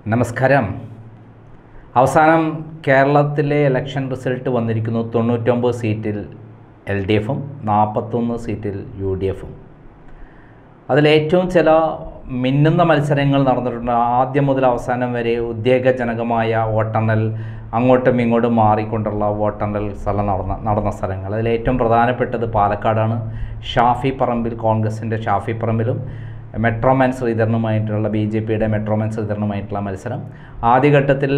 നമസ്കാരം അവസാനം കേരളത്തിലെ ഇലക്ഷൻ റിസൾട്ട് വന്നിരിക്കുന്നു തൊണ്ണൂറ്റൊമ്പത് സീറ്റിൽ എൽ ഡി എഫും നാൽപ്പത്തൊന്ന് സീറ്റിൽ യു ഡി എഫും അതിലേറ്റവും ചില മിന്നുന്ന മത്സരങ്ങൾ നടന്നിട്ടുണ്ട് ആദ്യം മുതൽ അവസാനം വരെ ഉദ്വേഗജനകമായ വോട്ടെണ്ണൽ അങ്ങോട്ടും ഇങ്ങോട്ടും മാറിക്കൊണ്ടുള്ള വോട്ടെണ്ണൽ സ്ഥലം നടന്ന നടന്ന സ്ഥലങ്ങൾ അതിലേറ്റവും പ്രധാനപ്പെട്ടത് പാലക്കാടാണ് ഷാഫി പറമ്പിൽ കോൺഗ്രസിൻ്റെ ഷാഫി പറമ്പിലും മെട്രോമാൻ ശ്രീധരനുമായിട്ടുള്ള ബി ജെ പിയുടെ മെട്രോമാൻ ശ്രീധരനുമായിട്ടുള്ള മത്സരം ആദ്യഘട്ടത്തിൽ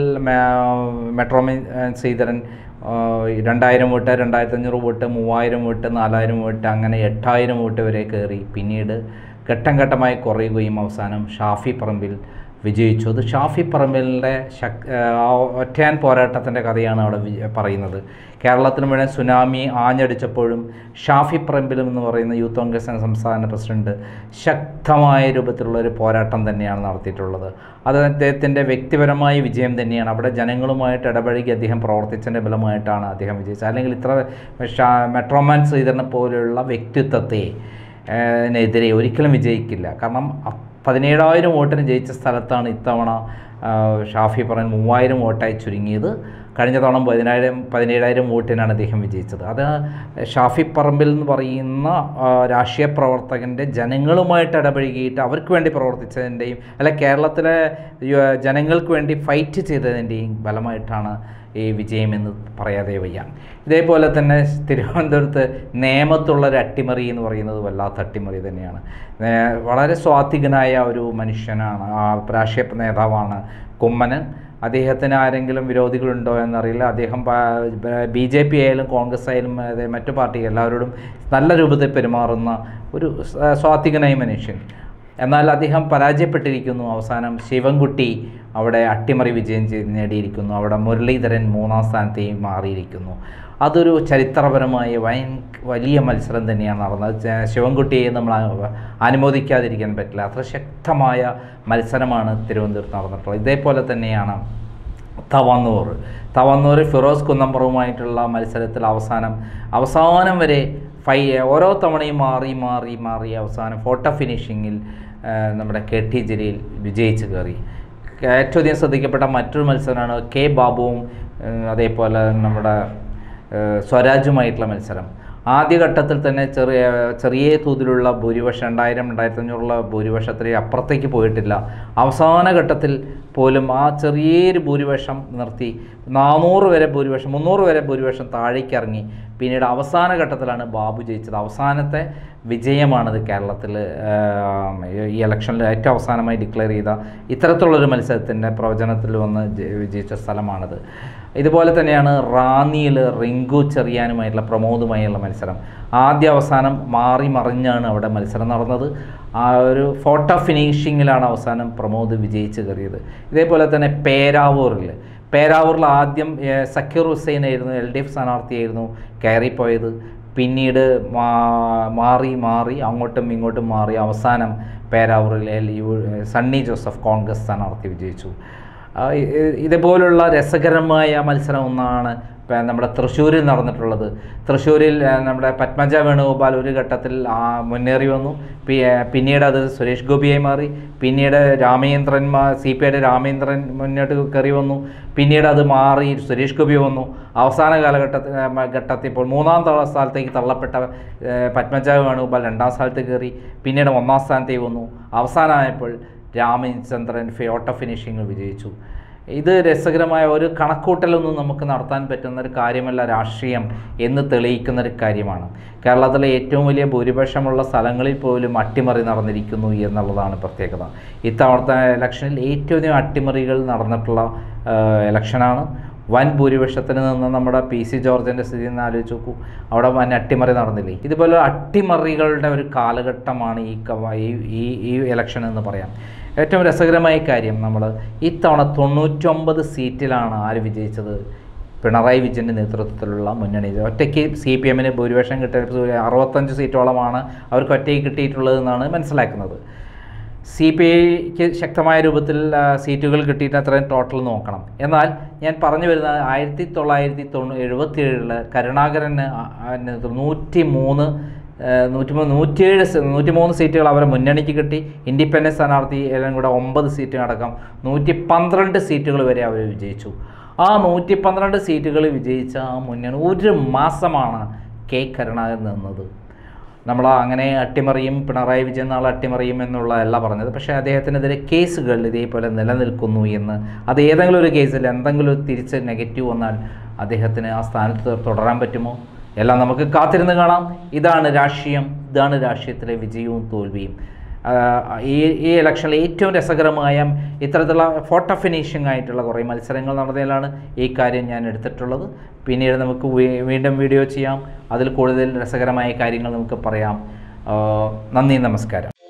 മെ- മെട്രോമാൻ ശ്രീധരൻ ആ, രണ്ടായിരം വോട്ട് രണ്ടായിരത്തി അഞ്ഞൂറ് വോട്ട് മൂവായിരം വോട്ട് നാലായിരം വോട്ട് അങ്ങനെ എട്ടായിരം വോട്ട് വരെ കയറി പിന്നീട് ഘട്ടം ഘട്ടമായി കുറയുകയും അവസാനം ഷാഫി പറമ്പിൽ വിജയിച്ചു അത് ഷാഫി പറമ്പിലിൻ്റെ ശക് ആ ഒറ്റയാൻ പോരാട്ടത്തിൻ്റെ കഥയാണ് അവിടെ വി- പറയുന്നത് കേരളത്തിന് മുഴുവൻ സുനാമി ആഞ്ഞടിച്ചപ്പോഴും ഷാഫി പറമ്പിലും എന്ന് പറയുന്ന യൂത്ത് കോൺഗ്രസ് സംസ്ഥാന പ്രസിഡന്റ് ശക്തമായ രൂപത്തിലുള്ള ഒരു പോരാട്ടം തന്നെയാണ് നടത്തിയിട്ടുള്ളത് അത് അദ്ദേഹത്തിൻ്റെ വ്യക്തിപരമായ വിജയം തന്നെയാണ് അവിടെ ജനങ്ങളുമായിട്ട് ഇടപഴകി അദ്ദേഹം പ്രവർത്തിച്ചതിൻ്റെ ഫലമായിട്ടാണ് അദ്ദേഹം വിജയിച്ചത് അല്ലെങ്കിൽ ഇത്ര ഷാ മെട്രോമാൻ ശ്രീധരനെ പോലെയുള്ള വ്യക്തിത്വത്തെ ഏഹ് നെതിരെ ഒരിക്കലും വിജയിക്കില്ല കാരണം അ- പതിനേഴായിരം വോട്ടിന് ജയിച്ച സ്ഥലത്താണ് ഇത്തവണ ആ, ഷാഫി പറഞ്ഞ മൂവായിരം വോട്ടായി ചുരുങ്ങിയത് കഴിഞ്ഞ തവണ പതിനായിരം പതിനേഴായിരം വോട്ടിനാണ് അദ്ദേഹം വിജയിച്ചത് അത് ഷാഫി പറമ്പിൽ എന്ന് പറയുന്ന ആ, രാഷ്ട്രീയ പ്രവർത്തകൻ്റെ ജനങ്ങളുമായിട്ട് ഇടപഴകിയിട്ട് അവർക്ക് വേണ്ടി പ്രവർത്തിച്ചതിൻ്റെയും അല്ല കേരളത്തിലെ യ- ജനങ്ങൾക്ക് വേണ്ടി ഫൈറ്റ് ചെയ്തതിൻ്റെയും ഫലമായിട്ടാണ് ഈ വിജയമെന്ന് പറയാതെ വയ്യ ഇതേപോലെ തന്നെ തിരുവനന്തപുരത്ത് നേമത്തുള്ളൊരു അട്ടിമറി എന്ന് പറയുന്നത് വല്ലാത്ത അട്ടിമറി തന്നെയാണ് നേ- വളരെ സ്വാത്വികനായ ഒരു മനുഷ്യനാണ് ആ രാഷ്ട്രീയ നേതാവാണ് കുമ്മനൻ അദ്ദേഹത്തിന് ആരെങ്കിലും വിരോധികളുണ്ടോ എന്നറിയില്ല അദ്ദേഹം ബി ജെ പി ആയാലും കോൺഗ്രസ് ആയാലും അതെ മറ്റു പാർട്ടി എല്ലാവരോടും നല്ല രൂപത്തിൽ പെരുമാറുന്ന ഒരു സ- സ്വാത്വികനായ മനുഷ്യൻ എന്നാൽ അദ്ദേഹം പരാജയപ്പെട്ടിരിക്കുന്നു അവസാനം ശിവൻകുട്ടി അവിടെ അട്ടിമറി വിജയം ചെയ്ത് നേടിയിരിക്കുന്നു അവിടെ മുരളീധരൻ മൂന്നാം സ്ഥാനത്തേക്ക് മാറിയിരിക്കുന്നു അതൊരു ചരിത്രപരമായ വൻ വലിയ മത്സരം തന്നെയാണ് നടന്നത് ച- ശിവൻകുട്ടിയെ നമ്മൾ അ- അനുമോദിക്കാതിരിക്കാൻ പറ്റില്ല അത്ര ശക്തമായ മത്സരമാണ് തിരുവനന്തപുരത്ത് നടന്നിട്ടുള്ളത് ഇതേപോലെ തന്നെയാണ് തവന്നൂർ തവന്നൂർ ഫിറോസ് കുന്നമ്പുറവുമായിട്ടുള്ള മത്സരത്തിൽ അവസാനം അവസാനം വരെ ഫൈ ഓരോ തവണയും മാറി മാറി മാറി അവസാനം ഫോട്ടോ ഫിനിഷിങ്ങിൽ ആ, നമ്മുടെ കെ ടി ജലീൽ വിജയിച്ച് കയറി ഏറ്റവും അധികം ശ്രദ്ധിക്കപ്പെട്ട മറ്റൊരു മത്സരമാണ് കെ ബാബുവും ഉം, അതേപോലെ നമ്മുടെ ഏഹ്, സ്വരാജുമായിട്ടുള്ള മത്സരം ആദ്യഘട്ടത്തിൽ തന്നെ ചെറിയ ചെറിയ തോതിലുള്ള ഭൂരിപക്ഷം രണ്ടായിരം രണ്ടായിരത്തി അഞ്ഞൂറുള്ള ഭൂരിപക്ഷത്തിൽ അപ്പുറത്തേക്ക് പോയിട്ടില്ല അവസാന ഘട്ടത്തിൽ പോലും ആ ചെറിയൊരു ഭൂരിപക്ഷം നിർത്തി നാനൂറ് വരെ ഭൂരിപക്ഷം മുന്നൂറ് വരെ ഭൂരിപക്ഷം താഴേക്ക് ഇറങ്ങി പിന്നീട് അവസാന ഘട്ടത്തിലാണ് ബാബു ജയിച്ചത് അവസാനത്തെ വിജയമാണിത് കേരളത്തിൽ ഈ ഇലക്ഷനിൽ ഏറ്റവും അവസാനമായി ഡിക്ലെയർ ചെയ്ത ഇത്തരത്തിലുള്ളൊരു മത്സരത്തിൻ്റെ പ്രവചനത്തിൽ വന്ന് ജ- വിജയിച്ച സ്ഥലമാണിത് ഇതുപോലെ തന്നെയാണ് റാന്നിയിൽ റിങ്കു ചെറിയാനുമായിട്ടുള്ള പ്രമോദുമായുള്ള മത്സരം ആദ്യ അവസാനം മാറി മറിഞ്ഞാണ് അവിടെ മത്സരം നടന്നത് ആ ഒരു ഫോട്ടോ ഫിനിഷിങ്ങിലാണ് അവസാനം പ്രമോദ് വിജയിച്ച് കയറിയത് ഇതേപോലെ തന്നെ പേരാവൂറിൽ പേരാവൂറിൽ ആദ്യം ഏഹ്, സക്കീർ ഹുസൈൻ ആയിരുന്നു എൽ ഡി എഫ് സ്ഥാനാർത്ഥിയായിരുന്നു കയറിപ്പോയത് പിന്നീട് മാ- മാറി മാറി അങ്ങോട്ടും ഇങ്ങോട്ടും മാറി അവസാനം പേരാവൂറിൽ എൽ- യു- സണ്ണി ജോസഫ് കോൺഗ്രസ് സ്ഥാനാർത്ഥി വിജയിച്ചു ആ, ഇ- ഇ- ഇതുപോലുള്ള രസകരമായ മത്സരം ഒന്നാണ് ഇപ്പം നമ്മുടെ തൃശ്ശൂരിൽ നടന്നിട്ടുള്ളത് തൃശ്ശൂരിൽ ആ, നമ്മുടെ പത്മജ വേണുഗോപാൽ ഒരു ഘട്ടത്തിൽ ആ, മുന്നേറി വന്നു പി- ആ, പിന്നീട് അത് സുരേഷ് ഗോപിയായി മാറി പിന്നീട് രാമേന്ദ്രൻ സി പി ഐയുടെ രാമേന്ദ്രൻ മുന്നോട്ട് കയറി വന്നു പിന്നീട് അത് മാറി സുരേഷ് ഗോപി വന്നു അവസാന കാലഘട്ടത്തിൽ ആ, മ- ഘട്ടത്തിൽ ഇപ്പോൾ മൂന്നാം തവണ സ്ഥലത്തേക്ക് തള്ളപ്പെട്ട ആ, പത്മജ വേണുഗോപാൽ രണ്ടാം സ്ഥാനത്ത് കയറി പിന്നീട് ഒന്നാം സ്ഥാനത്തേക്ക് വന്നു അവസാനമായപ്പോൾ രാമചന്ദ്രൻ ഫോട്ടോ ഫിനിഷിംഗ് വിജയിച്ചു ഇത് രസകരമായ ഒരു കണക്കൂട്ടലൊന്നും നമുക്ക് നടത്താൻ പറ്റുന്ന ഒരു കാര്യമല്ല രാഷ്ട്രീയം എന്ന് തെളിയിക്കുന്ന ഒരു കാര്യമാണ് കേരളത്തിലെ ഏറ്റവും വലിയ ഭൂരിപക്ഷമുള്ള സ്ഥലങ്ങളിൽ പോലും അട്ടിമറി നടന്നിരിക്കുന്നു എന്നുള്ളതാണ് പ്രത്യേകത ഇത്തവണത്തെ ഇലക്ഷനിൽ ഏറ്റവും അധികം അട്ടിമറികൾ നടന്നിട്ടുള്ള ആ, ഇലക്ഷനാണ് വൻ ഭൂരിപക്ഷത്തിന് നിന്ന് നമ്മുടെ പി സി ജോർജിൻ്റെ സ്ഥിതി ഒന്ന് ആലോചിച്ച് നോക്കൂ അവിടെ വൻ അട്ടിമറി നടന്നില്ലേ ഇതുപോലെ അട്ടിമറികളുടെ ഒരു കാലഘട്ടമാണ് ഈ ക- ഈ ഈ ഈ ഇലക്ഷൻ എന്ന് പറയാം ഏറ്റവും രസകരമായ കാര്യം നമ്മൾ ഇത്തവണ തൊണ്ണൂറ്റൊമ്പത് സീറ്റിലാണ് ആര് വിജയിച്ചത് പിണറായി വിജയൻ്റെ നേതൃത്വത്തിലുള്ള മുന്നണി ഒറ്റയ്ക്ക് സി പി എമ്മിന് ഭൂരിപക്ഷം കിട്ടിയ അറുപത്തഞ്ച് സീറ്റോളമാണ് അവർക്ക് ഒറ്റയ്ക്ക് കിട്ടിയിട്ടുള്ളതെന്നാണ് മനസ്സിലാക്കുന്നത് സി പി ഐക്ക് ശക്തമായ രൂപത്തിൽ ആ, സീറ്റുകൾ കിട്ടിയിട്ട് അത്രയും ടോട്ടൽ നോക്കണം എന്നാൽ ഞാൻ പറഞ്ഞു വരുന്നത് ആയിരത്തി തൊള്ളായിരത്തി തൊണ്ണൂ എഴുപത്തി ഏഴില് കരുണാകരന് നൂറ്റി മൂന്ന് നൂറ്റിമൂന്ന് നൂറ്റിയേഴ് സീ- നൂറ്റിമൂന്ന് സീറ്റുകൾ അവരെ മുന്നണിക്ക് കിട്ടി ഇൻഡിപെൻഡൻസ് സ്ഥാനാർത്ഥി എല്ലാം കൂടെ ഒമ്പത് സീറ്റ് അടക്കം നൂറ്റി പന്ത്രണ്ട് സീറ്റുകൾ വരെ അവർ വിജയിച്ചു ആ നൂറ്റി പന്ത്രണ്ട് സീറ്റുകൾ വിജയിച്ച ആ മുന്നണി ഒരു മാസമാണ് കെ കരുണാകരൻ നിന്നത് നമ്മൾ അങ്ങനെ അട്ടിമറിയും പിണറായി വിജയൻ നാളെ അട്ടിമറിയും എന്നുള്ളതല്ല പറഞ്ഞത് പക്ഷേ അദ്ദേഹത്തിനെതിരെ കേസുകൾ ഇതേപോലെ നിലനിൽക്കുന്നു എന്ന് അത് ഏതെങ്കിലും ഒരു കേസിൽ എന്തെങ്കിലും ഒരു തിരിച്ച് നെഗറ്റീവ് വന്നാൽ അദ്ദേഹത്തിന് ആ സ്ഥാനത്ത് തുടരാൻ പറ്റുമോ എല്ലാം നമുക്ക് കാത്തിരുന്ന് കാണാം ഇതാണ് രാഷ്ട്രീയം ഇതാണ് രാഷ്ട്രീയത്തിലെ വിജയവും തോൽവിയും ആഹ് ഈ ഈ ഇലക്ഷനിൽ ഏറ്റവും രസകരമായ ഇത്തരത്തിലുള്ള ഫോട്ടോ ഫിനിഷിംഗ് ആയിട്ടുള്ള കുറേ മത്സരങ്ങൾ നടന്നതിലാണ് ഈ കാര്യം ഞാൻ എടുത്തിട്ടുള്ളത് പിന്നീട് നമുക്ക് വീ- വീണ്ടും വീഡിയോ ചെയ്യാം അതിൽ കൂടുതൽ രസകരമായ കാര്യങ്ങൾ നമുക്ക് പറയാം ആഹ് നന്ദി നമസ്കാരം